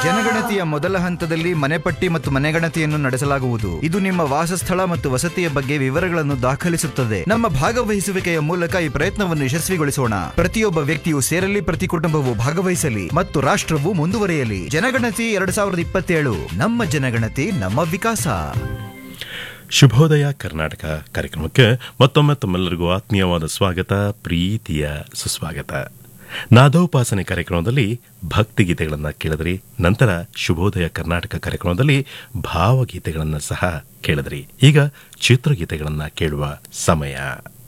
ಜನಗಣತಿಯ ಮೊದಲ ಹಂತದಲ್ಲಿ ಮನೆಪಟ್ಟಿ ಮತ್ತು ಮನೆಗಣತಿಯನ್ನು ನಡೆಸಲಾಗುವುದು ಇದು ನಿಮ್ಮ ವಾಸಸ್ಥಳ ಮತ್ತು ವಸತಿಯ ಬಗ್ಗೆ ವಿವರಗಳನ್ನು ದಾಖಲಿಸುತ್ತದೆ ನಮ್ಮ ಭಾಗವಹಿಸುವಿಕೆಯ ಮೂಲಕ ಈ ಪ್ರಯತ್ನವನ್ನು ಯಶಸ್ವಿಗೊಳಿಸೋಣ ಪ್ರತಿಯೊಬ್ಬ ವ್ಯಕ್ತಿಯು ಸೇರಲಿ ಪ್ರತಿ ಕುಟುಂಬವು ಭಾಗವಹಿಸಲಿ ಮತ್ತು ರಾಷ್ಟ್ರವು ಮುಂದುವರಿಯಲಿ ಜನಗಣತಿ ಎರಡ್ ಸಾವಿರದ ಇಪ್ಪತ್ತೇಳು ನಮ್ಮ ಜನಗಣತಿ ನಮ್ಮ ವಿಕಾಸ ಶುಭೋದಯ ಕರ್ನಾಟಕ ಕಾರ್ಯಕ್ರಮಕ್ಕೆ ಮತ್ತೊಮ್ಮೆ ತಮ್ಮೆಲ್ಲರಿಗೂ ಆತ್ಮೀಯವಾದ ಸ್ವಾಗತ ಪ್ರೀತಿಯ ಸುಸ್ವಾಗತ ನಾದೋಪಾಸನೆ ಕಾರ್ಯಕ್ರಮದಲ್ಲಿ ಭಕ್ತಿಗೀತೆಗಳನ್ನು ಕೇಳಿದ್ರಿ ನಂತರ ಶುಭೋದಯ ಕರ್ನಾಟಕ ಕಾರ್ಯಕ್ರಮದಲ್ಲಿ ಭಾವಗೀತೆಗಳನ್ನು ಸಹ ಕೇಳಿದ್ರಿ ಈಗ ಚಿತ್ರಗೀತೆಗಳನ್ನು ಕೇಳುವ ಸಮಯ